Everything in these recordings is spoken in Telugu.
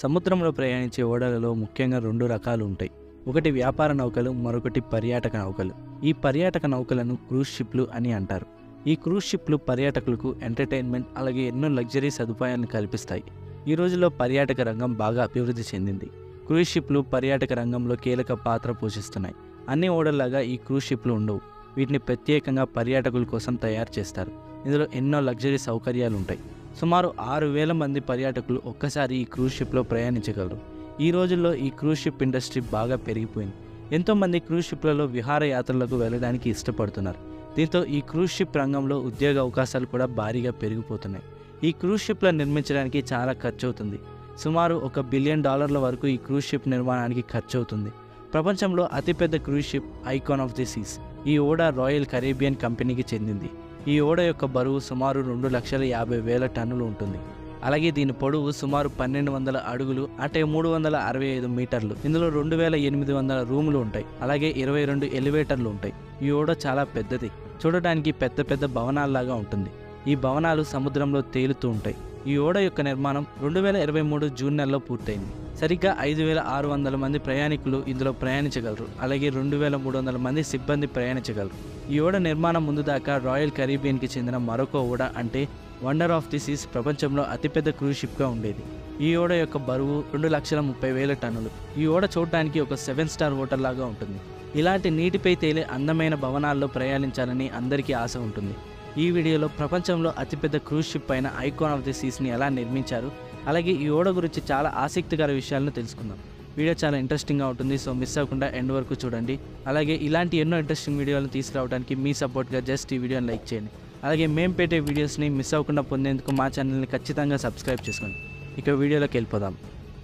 సముద్రంలో ప్రయాణించే ఓడలలో ముఖ్యంగా రెండు రకాలు ఉంటాయి ఒకటి వ్యాపార నౌకలు మరొకటి పర్యాటక నౌకలు ఈ పర్యాటక నౌకలను క్రూజ్ షిప్లు అని అంటారు ఈ క్రూజ్ షిప్లు పర్యాటకులకు ఎంటర్టైన్మెంట్ అలాగే ఎన్నో లగ్జరీ సదుపాయాలను కల్పిస్తాయి ఈ రోజుల్లో పర్యాటక రంగం బాగా అభివృద్ధి చెందింది క్రూజ్ షిప్లు పర్యాటక రంగంలో కీలక పాత్ర పోషిస్తున్నాయి అన్ని ఓడల్లాగా ఈ క్రూజ్ షిప్లు ఉండవు వీటిని ప్రత్యేకంగా పర్యాటకుల కోసం తయారు చేస్తారు ఇందులో ఎన్నో లగ్జరీ సౌకర్యాలు ఉంటాయి సుమారు ఆరు వేల మంది పర్యాటకులు ఒక్కసారి ఈ క్రూజ్ షిప్లో ప్రయాణించగలరు ఈ రోజుల్లో ఈ క్రూజ్ షిప్ ఇండస్ట్రీ బాగా పెరిగిపోయింది ఎంతోమంది క్రూజ్ షిప్లలో విహారయాత్రలకు వెళ్ళడానికి ఇష్టపడుతున్నారు దీంతో ఈ క్రూజ్ షిప్ రంగంలో ఉద్యోగ అవకాశాలు కూడా భారీగా పెరిగిపోతున్నాయి ఈ క్రూజ్ షిప్లను నిర్మించడానికి చాలా ఖర్చు అవుతుంది సుమారు ఒక బిలియన్ డాలర్ల వరకు ఈ క్రూజ్ షిప్ నిర్మాణానికి ఖర్చు అవుతుంది ప్రపంచంలో అతిపెద్ద cruise ship Icon of the Seas ఈ ఓడ రాయల్ కరేబియన్ కంపెనీకి చెందింది ఈ ఓడ యొక్క బరువు సుమారు రెండు లక్షల యాభై వేల టన్నులు ఉంటుంది అలాగే దీని పొడవు సుమారు పన్నెండు వందల అడుగులు అంటే మూడు వందల అరవై ఐదు మీటర్లు ఇందులో రెండు వేల ఎనిమిది వందల రూములు ఉంటాయి అలాగే ఇరవై రెండు ఎలివేటర్లు ఉంటాయి ఈ ఓడ చాలా పెద్దది చూడడానికి పెద్ద పెద్ద భవనాల్లాగా ఉంటుంది ఈ భవనాలు సముద్రంలో తేలుతూ ఉంటాయి ఈ ఓడ యొక్క నిర్మాణం రెండు వేల ఇరవై మూడు జూన్ నెలలో పూర్తయింది సరిగ్గా ఐదు వేల ఆరు వందల మంది ప్రయాణికులు ఇందులో ప్రయాణించగలరు అలాగే రెండు వేల మూడు వందల మంది సిబ్బంది ప్రయాణించగలరు ఈ ఓడ నిర్మాణం ముందు దాకా రాయల్ కరీబియన్కి చెందిన మరొక ఓడ అంటే వండర్ ఆఫ్ ది సీస్ ప్రపంచంలో అతిపెద్ద క్రూజ్ షిప్గా ఉండేది ఈ ఓడ యొక్క బరువు రెండు లక్షల ముప్పై వేల టన్నులు ఈ ఓడ చూడడానికి ఒక సెవెన్ స్టార్ హోటల్ లాగా ఉంటుంది ఇలాంటి నీటిపై తేలే అందమైన భవనాల్లో ప్రయాణించాలని అందరికీ ఆశ ఉంటుంది ఈ వీడియోలో ప్రపంచంలో అతిపెద్ద క్రూజ్ షిప్ అయిన ఐకాన్ ఆఫ్ ది సీస్ని ఎలా నిర్మించారు అలాగే ఈ ఓడ గురించి చాలా ఆసక్తికర విషయాలను తెలుసుకుందాం వీడియో చాలా ఇంట్రెస్టింగ్గా ఉంటుంది సో మిస్ అవ్వకుండా ఎండ్ వరకు చూడండి అలాగే ఇలాంటి ఎన్నో ఇంట్రెస్టింగ్ వీడియోలను తీసుకురావడానికి మీ సపోర్ట్గా జస్ట్ ఈ వీడియోని లైక్ చేయండి అలాగే మేము పెట్టే వీడియోస్ని మిస్ అవ్వకుండా పొందేందుకు మా ఛానల్ని ఖచ్చితంగా సబ్స్క్రైబ్ చేసుకోండి ఇక వీడియోలోకి వెళ్ళిపోదాం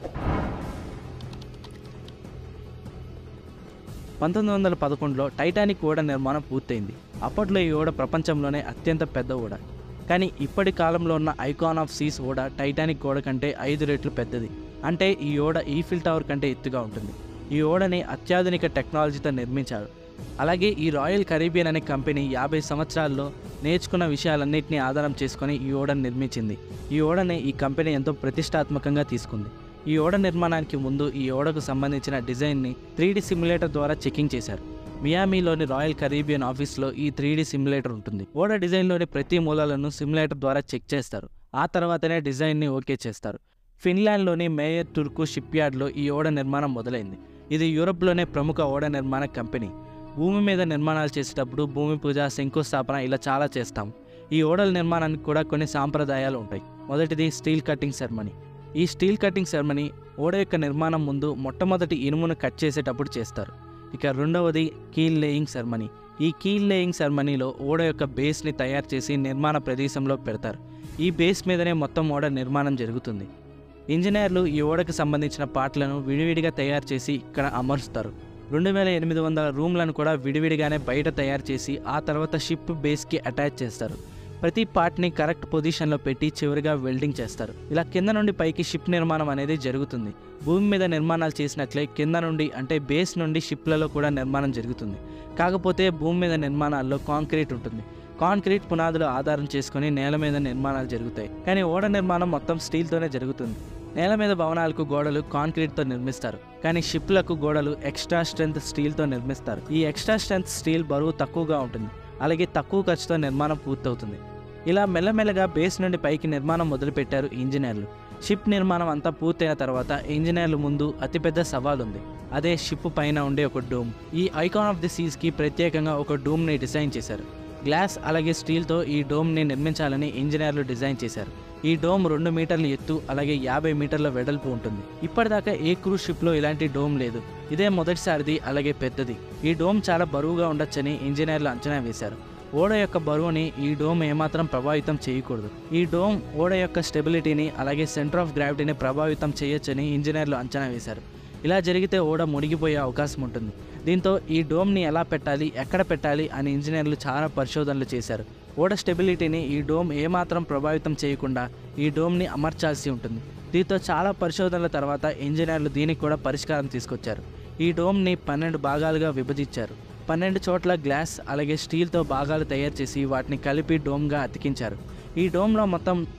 పంతొమ్మిది వందల పదకొండులో టైటానిక్ ఓడ నిర్మాణం పూర్తయింది అప్పట్లో ఈ ఓడ ప్రపంచంలోనే అత్యంత పెద్ద ఓడ కానీ ఇప్పటి కాలంలో ఉన్న ఐకాన్ ఆఫ్ సీస్ ఓడ టైటానిక్ ఓడ కంటే ఐదు రెట్లు పెద్దది అంటే ఈ ఓడ ఈఫిల్ టవర్ కంటే ఎత్తుగా ఉంటుంది ఈ ఓడని అత్యాధునిక టెక్నాలజీతో నిర్మించారు అలాగే ఈ రాయల్ కరీబియన్ అనే కంపెనీ యాభై సంవత్సరాల్లో నేర్చుకున్న విషయాలన్నింటినీ ఆధారం చేసుకొని ఈ ఓడను నిర్మించింది ఈ ఓడని ఈ కంపెనీ ఎంతో ప్రతిష్టాత్మకంగా తీసుకుంది ఈ ఓడ నిర్మాణానికి ముందు ఈ ఓడకు సంబంధించిన డిజైన్ని త్రీ డి సిమ్యులేటర్ ద్వారా చెకింగ్ చేశారు మియామీలోని రాయల్ కరీబియన్ ఆఫీస్లో ఈ త్రీ డి సిమ్యులేటర్ ఉంటుంది ఓడ డిజైన్లోని ప్రతి మూలాలను సిమ్యులేటర్ ద్వారా చెక్ చేస్తారు ఆ తర్వాతనే డిజైన్ని ఓకే చేస్తారు ఫిన్లాండ్లోని మేయర్ టుర్కు షిప్ యార్డ్లో ఈ ఓడ నిర్మాణం మొదలైంది ఇది యూరోప్లోనే ప్రముఖ ఓడ నిర్మాణ కంపెనీ భూమి మీద నిర్మాణాలు చేసేటప్పుడు భూమి పూజ శంకుస్థాపన ఇలా చాలా చేస్తాం ఈ ఓడల నిర్మాణానికి కూడా కొన్ని సాంప్రదాయాలు ఉంటాయి మొదటిది స్టీల్ కటింగ్ సెరమనీ ఈ స్టీల్ కటింగ్ సెరమనీ ఓడ యొక్క నిర్మాణం ముందు మొట్టమొదటి ఇనుమును కట్ చేసేటప్పుడు చేస్తారు ఇక రెండవది కీల్ లేయింగ్ సెరమనీ ఈ కీల్ లేయింగ్ సెరమనీలో ఓడ యొక్క బేస్ని తయారు చేసి నిర్మాణ ప్రదేశంలో పెడతారు ఈ బేస్ మీదనే మొత్తం ఓడ నిర్మాణం జరుగుతుంది ఇంజనీర్లు ఈ ఓడకు సంబంధించిన పార్ట్లను విడివిడిగా తయారు చేసి ఇక్కడ అమరుస్తారు రెండు వేల ఎనిమిది వందల రూమ్లను కూడా విడివిడిగానే బయట తయారు చేసి ఆ తర్వాత షిప్ బేస్కి అటాచ్ చేస్తారు ప్రతి పార్ట్ని కరెక్ట్ పొజిషన్లో పెట్టి చివరిగా వెల్డింగ్ చేస్తారు ఇలా కింద నుండి పైకి షిప్ నిర్మాణం అనేది జరుగుతుంది భూమి మీద నిర్మాణాలు చేసినట్లే కింద నుండి అంటే బేస్ నుండి షిప్లలో కూడా నిర్మాణం జరుగుతుంది కాకపోతే భూమి మీద నిర్మాణాల్లో కాంక్రీట్ ఉంటుంది కాంక్రీట్ పునాదులు ఆధారం చేసుకొని నేల మీద నిర్మాణాలు జరుగుతాయి కానీ ఓడ నిర్మాణం మొత్తం స్టీల్తోనే జరుగుతుంది నేల మీద భవనాలకు గోడలు కాంక్రీట్తో నిర్మిస్తారు కానీ షిప్లకు గోడలు ఎక్స్ట్రా స్ట్రెంత్ స్టీల్తో నిర్మిస్తారు ఈ ఎక్స్ట్రా స్ట్రెంత్ స్టీల్ బరువు తక్కువగా ఉంటుంది అలాగే తక్కువ ఖర్చుతో నిర్మాణం పూర్తవుతుంది ఇలా మెల్లమెల్లగా బేస్ నుండి పైకి నిర్మాణం మొదలుపెట్టారు ఇంజనీర్లు షిప్ నిర్మాణం అంతా పూర్తయిన తర్వాత ఇంజనీర్ల ముందు అతిపెద్ద సవాల్ ఉంది అదే షిప్ పైన ఉండే ఒక డూమ్ ఈ ఐకాన్ ఆఫ్ ది సీస్కి ప్రత్యేకంగా ఒక డూమ్ని డిజైన్ చేశారు గ్లాస్ అలాగే స్టీల్తో ఈ డోమ్ని నిర్మించాలని ఇంజనీర్లు డిజైన్ చేశారు ఈ డోమ్ రెండు మీటర్ల ఎత్తు అలాగే యాభై మీటర్ల వెడల్పు ఉంటుంది ఇప్పటిదాకా ఏ క్రూజ్ షిప్లో ఇలాంటి డోమ్ లేదు ఇదే మొదటిసారిది అలాగే పెద్దది ఈ డోమ్ చాలా బరువుగా ఉండొచ్చని ఇంజనీర్లు అంచనా వేశారు ఓడ యొక్క బరువుని ఈ డోమ్ ఏమాత్రం ప్రభావితం చేయకూడదు ఈ డోమ్ ఓడ యొక్క స్టెబిలిటీని అలాగే సెంటర్ ఆఫ్ గ్రావిటీని ప్రభావితం చేయొచ్చని ఇంజనీర్లు అంచనా వేశారు ఇలా జరిగితే ఓడ మునిగిపోయే అవకాశం ఉంటుంది దీంతో ఈ డోమ్ని ఎలా పెట్టాలి ఎక్కడ పెట్టాలి అని ఇంజనీర్లు చాలా పరిశోధనలు చేశారు ఓడ స్టెబిలిటీని ఈ డోమ్ ఏమాత్రం ప్రభావితం చేయకుండా ఈ డోమ్ని అమర్చాల్సి ఉంటుంది దీంతో చాలా పరిశోధనల తర్వాత ఇంజనీర్లు దీనికి కూడా పరిష్కారం తీసుకొచ్చారు ఈ డోమ్ని పన్నెండు భాగాలుగా విభజించారు పన్నెండు చోట్ల గ్లాస్ అలాగే స్టీల్తో భాగాలు తయారు చేసి వాటిని కలిపి డోమ్గా అతికించారు ఈ డోమ్లో మొత్తం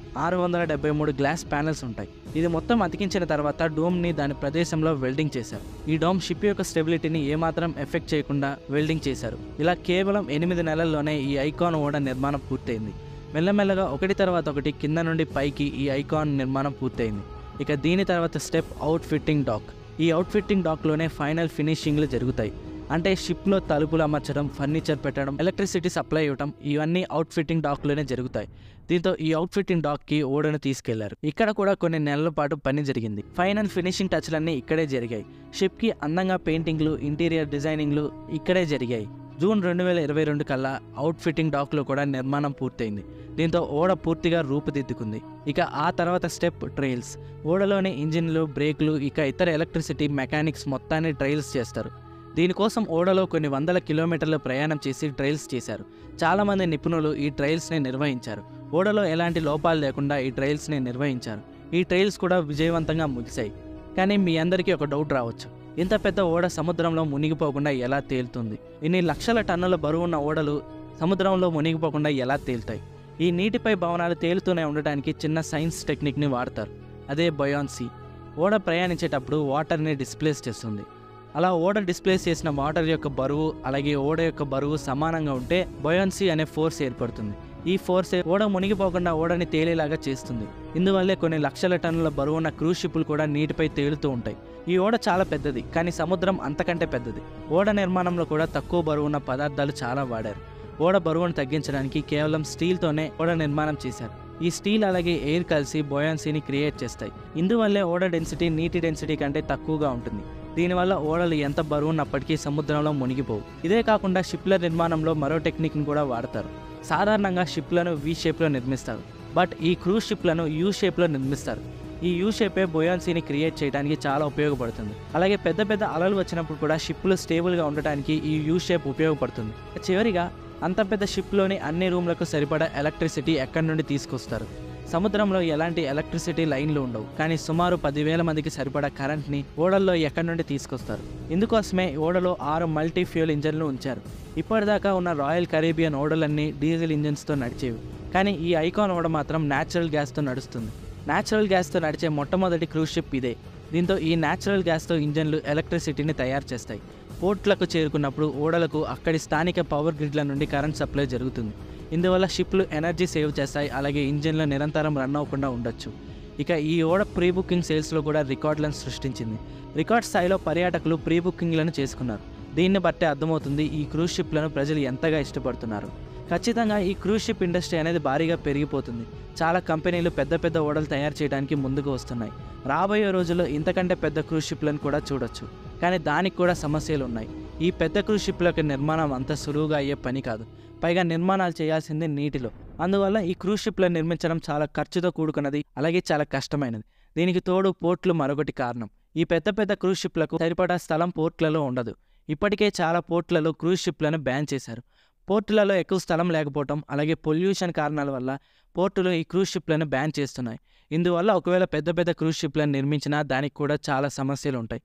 ఆరు వందల డెబ్బై మూడు గ్లాస్ ప్యానెల్స్ ఉంటాయి ఇది మొత్తం అతికించిన తర్వాత డోమ్ని దాని ప్రదేశంలో వెల్డింగ్ చేశారు ఈ డోమ్ షిప్ యొక్క స్టెబిలిటీని ఏమాత్రం ఎఫెక్ట్ చేయకుండా వెల్డింగ్ చేశారు ఇలా కేవలం ఎనిమిది నెలల్లోనే ఈ ఐకాన్ ఓడ నిర్మాణం పూర్తయింది మెల్లమెల్లగా ఒకటి తర్వాత ఒకటి కింద నుండి పైకి ఈ ఐకాన్ నిర్మాణం పూర్తయింది ఇక దీని తర్వాత స్టెప్ అవుట్ ఫిట్టింగ్ డాక్ ఈ అవుట్ ఫిట్టింగ్ డాక్లోనే ఫైనల్ ఫినిషింగ్లు జరుగుతాయి అంటే షిప్లో తలుపులు అమర్చడం ఫర్నిచర్ పెట్టడం ఎలక్ట్రిసిటీ సప్లై ఇవ్వడం ఇవన్నీ అవుట్ ఫిట్టింగ్ డాక్లోనే జరుగుతాయి దీంతో ఈ అవుట్ ఫిట్టింగ్ డాక్కి ఓడను తీసుకెళ్లారు ఇక్కడ కూడా కొన్ని నెలల పాటు పని జరిగింది ఫైనల్ ఫినిషింగ్ టచ్లన్నీ ఇక్కడే జరిగాయి షిప్కి అందంగా పెయింటింగ్లు ఇంటీరియర్ డిజైనింగ్లు ఇక్కడే జరిగాయి జూన్ రెండు వేల ఇరవై రెండు కల్లా అవుట్ ఫిట్టింగ్ డాక్లో కూడా నిర్మాణం పూర్తయింది దీంతో ఓడ పూర్తిగా రూపుదిద్దుకుంది ఇక ఆ తర్వాత స్టెప్ ట్రైల్స్ ఓడలోని ఇంజిన్లు బ్రేక్లు ఇక ఇతర ఎలక్ట్రిసిటీ మెకానిక్స్ మొత్తాన్ని ట్రైల్స్ చేస్తారు దీనికోసం ఓడలో కొన్ని వందల కిలోమీటర్లు ప్రయాణం చేసి ట్రైల్స్ చేశారు చాలామంది నిపుణులు ఈ ట్రైల్స్ని నిర్వహించారు ఓడలో ఎలాంటి లోపాలు లేకుండా ఈ ట్రైల్స్ని నిర్వహించారు ఈ ట్రైల్స్ కూడా విజయవంతంగా ముగిశాయి కానీ మీ అందరికీ ఒక డౌట్ రావచ్చు ఇంత పెద్ద ఓడ సముద్రంలో మునిగిపోకుండా ఎలా తేలుతుంది ఇన్ని లక్షల టన్నుల బరువున్న ఓడలు సముద్రంలో మునిగిపోకుండా ఎలా తేలుతాయి ఈ నీటిపై భవనాలు తేలుతూనే ఉండటానికి చిన్న సైన్స్ టెక్నిక్ని వాడతారు అదే బయాన్సీ ఓడ ప్రయాణించేటప్పుడు వాటర్ని డిస్ప్లేస్ చేస్తుంది అలా ఓడ డిస్ప్లేస్ చేసిన వాటర్ యొక్క బరువు అలాగే ఓడ యొక్క బరువు సమానంగా ఉంటే బయాన్సీ అనే ఫోర్స్ ఏర్పడుతుంది ఈ ఫోర్స్ ఓడ మునిగిపోకుండా ఓడని తేలేలాగా చేస్తుంది ఇందువల్లే కొన్ని లక్షల టన్నుల బరువున్న క్రూజ్ షిప్పులు కూడా నీటిపై తేలుతూ ఉంటాయి ఈ ఓడ చాలా పెద్దది కానీ సముద్రం అంతకంటే పెద్దది ఓడ నిర్మాణంలో కూడా తక్కువ బరువున్న పదార్థాలు చాలా వాడారు ఓడ బరువును తగ్గించడానికి కేవలం స్టీల్తోనే ఓడ నిర్మాణం చేశారు ఈ స్టీల్ అలాగే ఎయిర్ కలిసి బోయాన్సీని క్రియేట్ చేస్తాయి ఇందువల్లే ఓడ డెన్సిటీ నీటి డెన్సిటీ కంటే తక్కువగా ఉంటుంది దీనివల్ల ఓడలు ఎంత బరువున్నప్పటికీ సముద్రంలో మునిగిపోవు ఇదే కాకుండా షిప్ల నిర్మాణంలో మరో టెక్నిక్ని కూడా వాడతారు సాధారణంగా షిప్లను వి షేప్లో నిర్మిస్తారు బట్ ఈ క్రూజ్ షిప్లను యూ షేప్లో నిర్మిస్తారు ఈ యూ షేపే బొయాన్సీని క్రియేట్ చేయడానికి చాలా ఉపయోగపడుతుంది అలాగే పెద్ద పెద్ద అలలు వచ్చినప్పుడు కూడా షిప్లు స్టేబుల్గా ఉండటానికి ఈ యూ షేప్ ఉపయోగపడుతుంది చివరిగా అంత పెద్ద షిప్లోని అన్ని రూమ్లకు సరిపడా ఎలక్ట్రిసిటీ ఎక్కడి నుండి తీసుకొస్తారు సముద్రంలో ఎలాంటి ఎలక్ట్రిసిటీ లైన్లు ఉండవు కానీ సుమారు పదివేల మందికి సరిపడా కరెంట్ని ఓడల్లో ఎక్కడి నుండి తీసుకొస్తారు ఇందుకోసమే ఓడలో ఆరు మల్టీ ఫ్యూల్ ఇంజన్లు ఉంచారు ఇప్పటిదాకా ఉన్న రాయల్ కరేబియన్ ఓడలన్నీ డీజిల్ ఇంజన్స్తో నడిచేవి కానీ ఈ ఐకాన్ ఓడ మాత్రం న్యాచురల్ గ్యాస్తో నడుస్తుంది న్యాచురల్ గ్యాస్తో నడిచే మొట్టమొదటి క్రూజ్ షిప్ ఇదే దీంతో ఈ న్యాచురల్ గ్యాస్తో ఇంజన్లు ఎలక్ట్రిసిటీని తయారు చేస్తాయి పోర్ట్లకు చేరుకున్నప్పుడు ఓడలకు అక్కడి స్థానిక పవర్ గ్రిడ్ల నుండి కరెంట్ సప్లై జరుగుతుంది ఇందువల్ల షిప్లు ఎనర్జీ సేవ్ చేస్తాయి అలాగే ఇంజిన్లు నిరంతరం రన్ అవ్వకుండా ఉండొచ్చు ఇక ఈ ఓడ ప్రీ బుకింగ్ సేల్స్లో కూడా రికార్డులను సృష్టించింది రికార్డ్ స్థాయిలో పర్యాటకులు ప్రీ బుకింగ్లను చేసుకున్నారు దీన్ని బట్టే అర్థమవుతుంది ఈ క్రూజ్ షిప్లను ప్రజలు ఎంతగా ఇష్టపడుతున్నారు ఖచ్చితంగా ఈ క్రూజ్ షిప్ ఇండస్ట్రీ అనేది భారీగా పెరిగిపోతుంది చాలా కంపెనీలు పెద్ద పెద్ద ఓడలు తయారు చేయడానికి ముందుకు వస్తున్నాయి రాబోయే రోజుల్లో ఇంతకంటే పెద్ద క్రూజ్ షిప్లను కూడా చూడొచ్చు కానీ దానికి కూడా సమస్యలు ఉన్నాయి ఈ పెద్ద క్రూజ్ షిప్ల యొక్క నిర్మాణం అంత సులువుగా అయ్యే పని కాదు పైగా నిర్మాణాలు చేయాల్సింది నీటిలో అందువల్ల ఈ క్రూజ్ షిప్లను నిర్మించడం చాలా ఖర్చుతో కూడుకున్నది అలాగే చాలా కష్టమైనది దీనికి తోడు పోర్ట్లు మరొకటి కారణం ఈ పెద్ద పెద్ద క్రూజ్ షిప్లకు సరిపడా స్థలం పోర్ట్లలో ఉండదు ఇప్పటికే చాలా పోర్ట్లలో క్రూజ్ షిప్లను బ్యాన్ చేశారు పోర్టులలో ఎక్కువ స్థలం లేకపోవడం అలాగే పొల్యూషన్ కారణాల వల్ల పోర్టులు ఈ క్రూజ్ షిప్లను బ్యాన్ చేస్తున్నాయి ఇందువల్ల ఒకవేళ పెద్ద పెద్ద క్రూజ్ షిప్లను నిర్మించినా దానికి కూడా చాలా సమస్యలు ఉంటాయి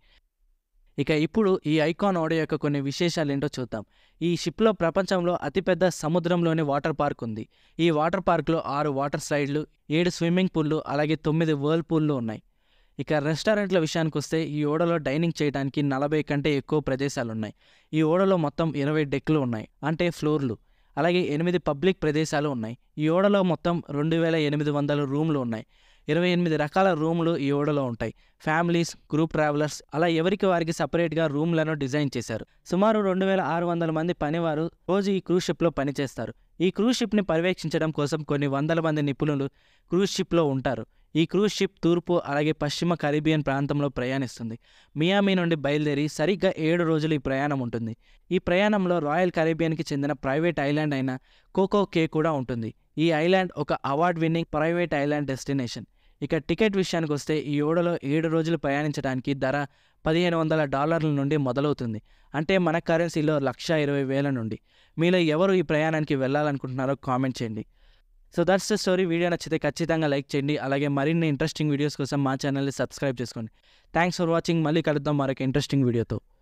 ఇక ఇప్పుడు ఈ ఐకాన్ ఓడ యొక్క కొన్ని విశేషాలు ఏంటో చూద్దాం ఈ షిప్లో ప్రపంచంలో అతిపెద్ద సముద్రంలోని వాటర్ పార్క్ ఉంది ఈ వాటర్ పార్క్లో ఆరు వాటర్ స్లైడ్లు ఏడు స్విమ్మింగ్ పూల్లు అలాగే తొమ్మిది వర్ల్ పూల్లు ఉన్నాయి ఇక రెస్టారెంట్ల విషయానికి వస్తే ఈ ఓడలో డైనింగ్ చేయడానికి నలభై కంటే ఎక్కువ ప్రదేశాలు ఉన్నాయి ఈ ఓడలో మొత్తం ఇరవై డెక్లు ఉన్నాయి అంటే ఫ్లోర్లు అలాగే ఎనిమిది పబ్లిక్ ప్రదేశాలు ఉన్నాయి ఈ ఓడలో మొత్తం రెండు వేల ఎనిమిది వందల రూమ్లు ఉన్నాయి ఇరవై ఎనిమిది రకాల రూములు ఈ ఓడలో ఉంటాయి ఫ్యామిలీస్ గ్రూప్ ట్రావెలర్స్ అలా ఎవరికి వారికి సపరేట్గా రూమ్లను డిజైన్ చేశారు సుమారు రెండు వేల ఆరు వందల మంది పనివారు రోజు ఈ క్రూజ్ షిప్లో పనిచేస్తారు ఈ క్రూజ్ షిప్ని పర్యవేక్షించడం కోసం కొన్ని వందల మంది నిపుణులు క్రూజ్ షిప్లో ఉంటారు ఈ క్రూజ్ షిప్ తూర్పు అలాగే పశ్చిమ కరీబియన్ ప్రాంతంలో ప్రయాణిస్తుంది మియామి నుండి బయలుదేరి సరిగ్గా ఏడు రోజులు ఈ ప్రయాణం ఉంటుంది ఈ ప్రయాణంలో రాయల్ కరీబియన్కి చెందిన ప్రైవేట్ ఐలాండ్ అయిన కోకో కే కూడా ఉంటుంది ఈ ఐలాండ్ ఒక award winning private island destination ఇక టికెట్ విషయానికి వస్తే ఈ ఓడలో ఏడు రోజులు ప్రయాణించడానికి ధర పదిహేను వందల డాలర్ల నుండి మొదలవుతుంది అంటే మన కరెన్సీలో లక్ష ఇరవై వేల నుండి మీలో ఎవరు ఈ ప్రయాణానికి వెళ్ళాలనుకుంటున్నారో కామెంట్ చేయండి so that's the story video నచ్చితే ఖచ్చితంగా లైక్ చేయండి అలాగే మరిన్ని ఇంట్రెస్టింగ్ వీడియోస్ కోసం మా ఛానల్ని సబ్స్క్రైబ్ చేసుకోండి థ్యాంక్స్ ఫర్ వాచింగ్ మళ్ళీ కలుద్దాం మరొక ఇంట్రెస్టింగ్ వీడియోతో